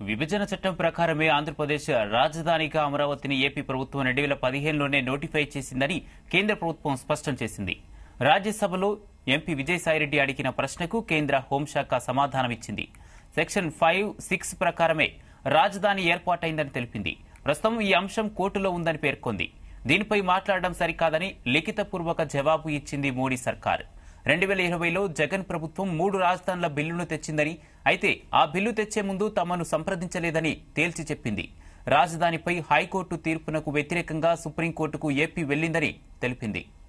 విభజన చట్టం ప్రకారమే ఆంధ్రప్రదేశ్ రాజధానిగా అమరావతిని ఏపీ ప్రభుత్వం రెండు వేల పదిహేనులోనే నోటిఫై చేసిందని కేంద్ర ప్రభుత్వం స్పష్టం చేసింది రాజ్యసభలో ఎంపీ విజయసాయిరెడ్డి అడిగిన ప్రశ్నకు కేంద్ర హోంశాఖ సమాధానమిచ్చింది సెక్షన్ ఫైవ్ సిక్స్ ప్రకారమే రాజధాని ఏర్పాటైందని తెలిపింది ప్రస్తుతం ఈ అంశం కోర్టులో ఉందని పేర్కొంది దీనిపై మాట్లాడడం సరికాదని లిఖితపూర్వక జవాబు ఇచ్చింది మోడీ సర్కార్ రెండు వేల ఇరవైలో జగన్ ప్రభుత్వం మూడు రాజధానుల బిల్లును తెచ్చిందని అయితే ఆ బిల్లు తెచ్చే ముందు తమను సంప్రదించలేదని తేల్చి చెప్పింది రాజధానిపై హైకోర్టు తీర్పునకు వ్యతిరేకంగా సుప్రీంకోర్టుకు ఏపీ వెళ్లిందని తెలిపింది